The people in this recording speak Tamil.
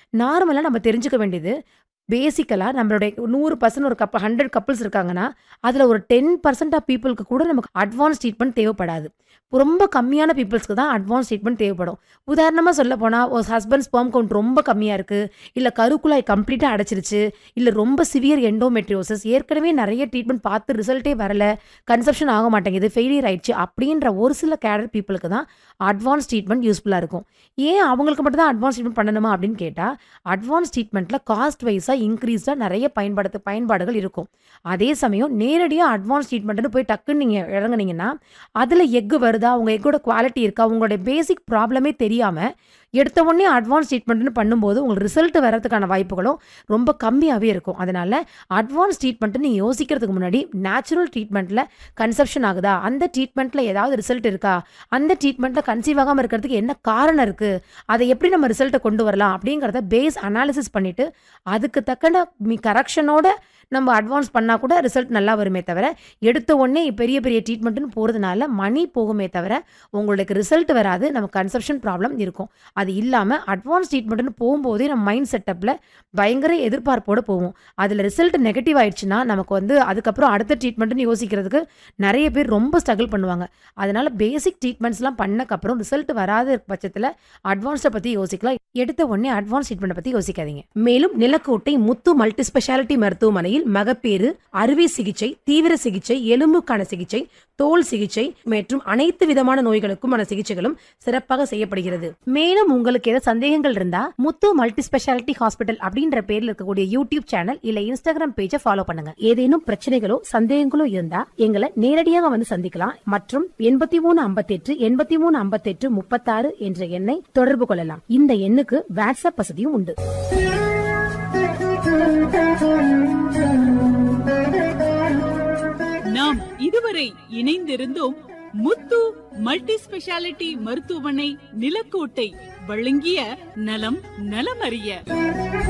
நார்மலா நம்ம தெரிஞ்சுக்க வேண்டியது, பேசிக்கலா நம்மளுடைய 100% ஒரு கப் 100 கப்பிள்ஸ் இருக்காங்கன்னா, அதுல ஒரு 10% ஆஃப் பீப்பிள்க்கு கூட நமக்கு அட்வான்ஸ் ட்ரீட்மெண்ட் தேவைப்படாது. ரொம்ப கம்மியான பீப்பிள்ஸ்க்கு தான் அட்வான்ஸ் ட்ரீட்மெண்ட் தேவைப்படும். உதாரணமா சொல்லப்போனா, ஒரு ஹஸ்பண்ட் ஸ்பெர்ம் கவுண்ட் ரொம்ப கம்மியா இருக்கு, இல்ல கருக்குழாய் கம்ப்ளீட்டா அடைச்சிருச்சு, இல்ல ரொம்ப சிவியர் எண்டோமெட்ரியோசிஸ் ஏற்கனவே நெறைய ட்ரீட்மெண்ட் பார்த்து ரிசல்ட்டே வரல, கன்செப்ஷன் ஆக மாட்டேங்குது, ஃபெயிலியர் ஆயிடுச்சு அப்படின்ற ஒரு சில கேடர் பீப்பிளுக்கு தான் அட்வான்ஸ் ட்ரீட்மெண்ட் யூஸ்ஃபுல்லா இருக்கும். ஏன் அவங்களுக்கு மட்டும் தான் அட்வான்ஸ் ட்ரீட்மெண்ட் பண்ணணுமா அப்படின்னு கேட்டா, அட்வான்ஸ் ட்ரீட்மெண்ட்ல காஸ்ட் வைஸா இன்கிரீஸ்டா நெறைய பயன்படுத்த பயன்பாடுகள் இருக்கும். அதே சமயம் நேரடியா அட்வான்ஸ் ட்ரீட்மெண்ட்ன்னு போய் டக்குன்னு நீங்க இறங்குனீங்கன்னா, அதுல எக் வருதா, உங்க எக்கோட குவாலிட்டி இருக்கா, உங்களுடைய பேசிக் ப்ராப்ளமே தெரியாம, எடுத்த உடனே அட்வான்ஸ் ட்ரீட்மெண்ட்ன்னு பண்ணும்போது, உங்களுக்கு ரிசல்ட் வர்றதுக்கான வாய்ப்புகளும் ரொம்ப கம்மியாவே இருக்கும். அதனால அட்வான்ஸ் ட்ரீட்மெண்ட்ன்னு நீங்க யோசிக்கிறதுக்கு முன்னாடி, நேச்சுரல் ட்ரீட்மெண்ட்ல கன்செப்ஷன் ஆகுதா, அந்த ட்ரீட்மெண்ட்ல ஏதாவது ரிசல்ட் இருக்கா, அந்த ட்ரீட்மெண்ட்ல கன்சீவ் ஆகாம இருக்கிறதுக்கு என்ன காரணம் இருக்கு, அதை எப்படி நம்ம ரிசல்ட்ட கொண்டு வரலாம் அப்படிங்கிறத பேஸ் அனாலிசிஸ் பண்ணிட்டு, அதுக்கு தக்கன மி கரெக்ஷனோட நம்ம அட்வான்ஸ் பண்ணா கூட ரிசல்ட் நல்லா வருமே தவிர, எடுத்த உடனே பெரிய பெரிய ட்ரீட்மெண்ட்ன்னு போறதுனால மணி போகுமே தவிர, உங்களுக்கு ரிசல்ட் வராது. நமக்கு கன்செப்ஷன் ப்ராப்ளம் இருக்கும். அது இல்லாம அட்வான்ஸ் ட்ரீட்மெண்ட்ன்னு போம்போதே நம்ம மைண்ட் செட்டப்ல பயங்கர எதிர்பார்ப்போட போவோம். அதுல ரிசல்ட் நெகட்டிவ் ஆயிடுச்சுன்னா, நமக்கு வந்து அதுக்கப்புறம் அடுத்த ட்ரீட்மெண்ட்ன்னு யோசிக்கிறதுக்கு நெறைய பேர் ரொம்ப ஸ்ட்ரகிள் பண்ணுவாங்க. அதனால பேசிக் ட்ரீட்மெண்ட்ஸ்லாம் பண்ணக்கப்புறம் ரிசல்ட் வராத பட்சத்துல அட்வான்ஸ்ட பத்தி யோசிக்கலாம். எடுத்த உடனே அட்வான்ஸ் ட்ரீட்மெண்ட்ட பத்தி யோசிக்காதீங்க. மேலும் நிலக்கோட்டை முத்து மல்டி ஸ்பெஷாலிட்டி மருத்துவமனையில் மகப்பேறு, அறுவை சிகிச்சை, தீவிர சிகிச்சை, எலும்புக்கான சிகிச்சை, தோல் சிகிச்சை மற்றும் அனைத்து விதமான நோய்களுக்குமான சிகிச்சைகளும் சிறப்பாக செய்யப்படுகிறது. மேலும் உங்களுக்கு ஏதாவது சந்தேகங்கள் இருந்தா, முத்து மல்டி ஸ்பெஷாலிட்டி ஹாஸ்பிட்டல் அப்படின்ற பேர்ல இருக்கக்கூடிய யூடியூப் சேனல் இல்ல இன்ஸ்டாகிராம் பேஜ ஃபாலோ பண்ணுங்க. ஏதேனும் பிரச்சனைகளோ, சந்தேகங்களோ இருந்தா எங்களை நேரடியாக வந்து சந்திக்கலாம் மற்றும் 8358 8358 36 என்ற எண்ணை தொடர்பு கொள்ளலாம். இந்த எண்ணுக்கு வாட்ஸ்அப் வசதியும் உண்டு. நாம் இதுவரை இணைந்திருந்தோம் முத்து மல்டி ஸ்பெஷாலிட்டி மருத்துவமனை நிலக்கோட்டை வழங்கிய நலம் நலமறிய